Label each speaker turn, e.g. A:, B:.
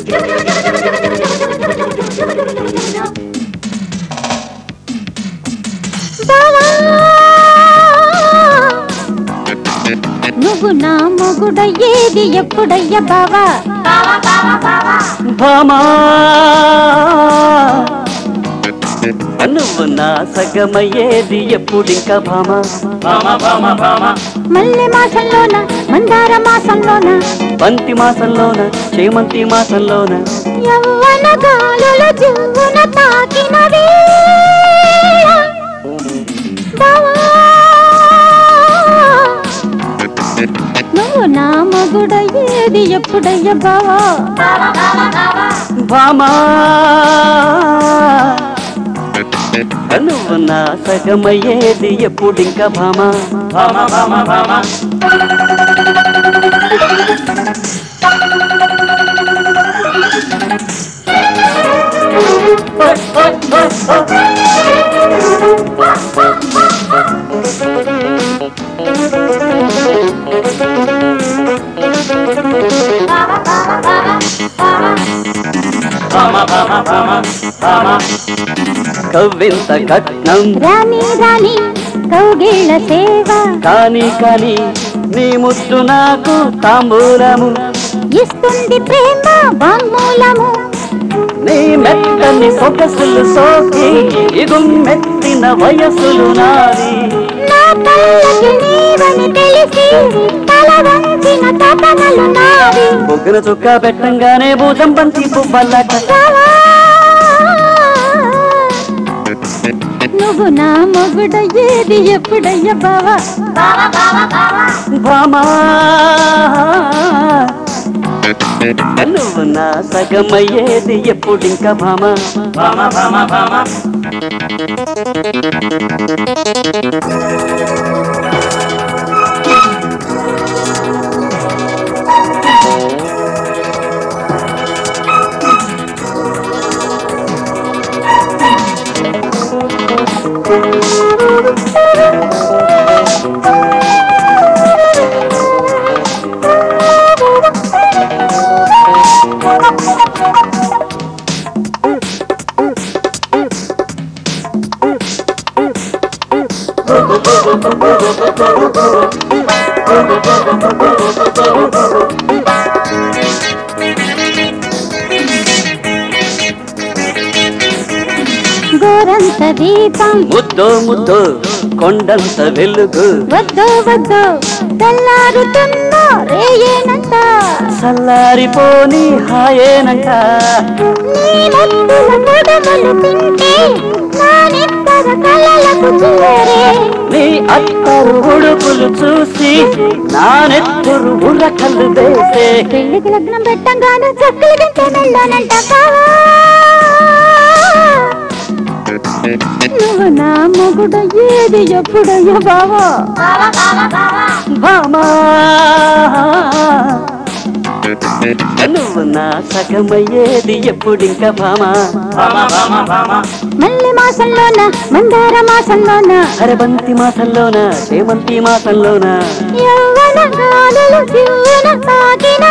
A: నువ్వు నా మొగుడయ్యేది ఎప్పుడయ్య బావా
B: భామా నువ్వు నా సగమయ్యేది ఎప్పుడింకా భామా భామా భామా భామా
A: మల్లె మాసంలోన మందార మాసంలోన
B: బంతి మాసంలోన చేమంతి మాసంలోన
A: యవ్వన గాలుల జువ్వున తాకిన వేళ బావా నువ్వు నా మొగుడయ్యేది ఎప్పుడయ్య బావా
B: భామా నువ్వు నా సగమయ్యేది ఎప్పుడింకా భామా భామా భామా భామా భామా భామా భామా భామా కవ్వింత కట్నం
A: రాణి రాణి కౌగిళ్ళ సేవ
B: కాని కాని నీ ముద్దు నాకు తాంబూలము
A: ఇస్తుంది ప్రేమ వాంగ్మూలము
B: నీ మెత్తని సొగసులు సోకి ఇగు మెత్తిన వయసులు నాది
A: నా కళ్ళకి నీవని తెలిసి తల వంచిన తపనలు నావి
B: బొగ్గున చుక్క పెట్టంగానే భూజం బంతి పువ్వల్లట
A: బావా, నువ్వు నా మొగుడయ్యేది ఎప్పుడయ్య బావా
B: భామా నువ్వు నా సగమయ్యేది ఎప్పుడింకా భామా భామా భామా భామా
A: గోరంత దీపం
B: ముద్దో ముద్దో కొండంత వెలుగు
A: వద్దు వద్దు తెల్లారుతున్నా రేయేనంట
B: సల్లారిపోని హాయేనంట
A: నీ ముద్దుల పొడవలు తింటే నా నిద్దర కలలకు చేరే
B: నీ అత్తరు ఉడుపులు చూసి నా నెత్తురు ఉరకలు వేసే
A: పెళ్లికి లగ్నం పెట్టంగానే చక్కలు గంటే వెళ్ళానంట బావా నువ్వు నా మొగుడు ఏది ఎప్పుడయ్యా బావా
B: భామా నువ్వు నా సగమయ్యేది ఎప్పుడింకా భామా
A: మల్లె మాసంలోన మందార మాసంలోన
B: అరబంతి మాసంలోన చేమంతి మాసంలోన
A: యవ్వన గాలులు జీవన తాకిన